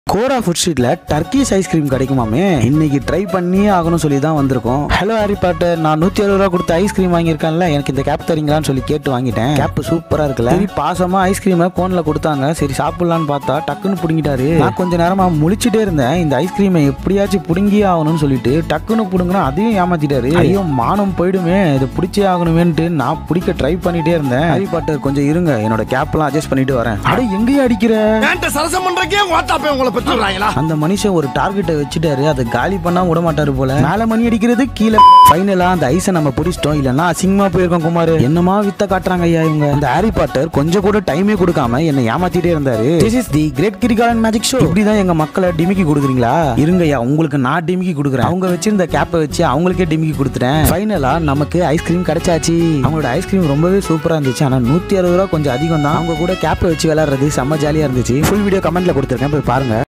கோரா food ஸ்ட்ரீட்ல Turkish ice cream கிடைக்குமாமே இன்னைக்கு ட்ரை பண்ணியே ஆகணும் சொல்லி தான் வந்திருக்கோம் ஹலோ ஹாரி பாட்டர் நான் நூத்தி அறுபது ரூபா கொடுத்து ஐஸ்கிரீம் வாங்கியிருக்கேன்ல எனக்கு இந்த கேப் தரீங்களான்னு சொல்லி கேட்டு வாங்கிட்டேன் கேப் சூப்பரா இருக்குல்ல சரி பாசமா ஐஸ்கிரீமை கோன்ல கொடுத்தாங்க சரி சாப்பிடலான்னு பார்த்தா டக்குன்னு புடுங்கிட்டாரு நான் கொஞ்ச நேரமா முழிச்சிட்டே இருந்தேன் இந்த ஐஸ்கிரீமை எப்படியாச்சும் புடுங்கியே ஆகணும்னு சொல்லிட்டு டக்குன்னு புடுங்கினா அதையும் ஏமாத்திட்டாரு ஐயோ மானம் போயிடுமே இது பிடிச்சே ஆகணுமேன்ட்டு நான் பிடிக்க ட்ரை பண்ணிட்டே இருந்தேன் ஹாரி பாட்டர் கொஞ்சம் இருங்க என்னோட கேப்லாம் அட்ஜஸ்ட் பண்ணிட்டு வரேன் அட எங்கேயும் அடிக்கிற என்கிட்ட சரசம் பண்றக்கே ஓட்டாப்பே உங்களை பெற்றுறாங்களா அந்த மனுஷன் ஒரு டார்கெட்டை வச்சுட்டாரு அதை காலி பண்ணா விட மாட்டாரு போல மேல மணி அடிக்கிறது கீழே ஃபைனலா அந்த ஐஸை நம்ம பிடிச்சிட்டோம் இல்லைன்னா அசிங்கமா போயிருக்கோம் குமார் என்னமா வித்த காட்டுறாங்க ஐயா இவங்க அந்த ஹாரி பாட்டர் கொஞ்சம் கூட டைமே கொடுக்காம என்ன ஏமாத்திட்டே இருந்தாரு this is the great Kirikalan magic show இப்படிதான் எங்க மக்களை டிமிக்கி கொடுக்குறீங்களா இருங்க ஐயா உங்களுக்கு நான் டிமிக்கி கொடுக்குறேன் அவங்க வச்சிருந்த கேப்பை வச்சு அவங்களுக்கே டிமிக்கி கொடுத்துட்டேன் ஃபைனலா நமக்கு ஐஸ்கிரீம் கிடைச்சாச்சு அவங்களோட ஐஸ்கிரீம் ரொம்பவே சூப்பரா இருந்துச்சு ஆனா நூத்தி அறுபது ரூபா கொஞ்சம் அதிகம் தான் அவங்க கூட கேப்பை வச்சு விளையாடுறது செம்ம ஜாலியா இருந்துச்சு ஃபுல் வீடியோ கமெண்ட்ல கொடுத்துருக்கேன் போய் பாருங்க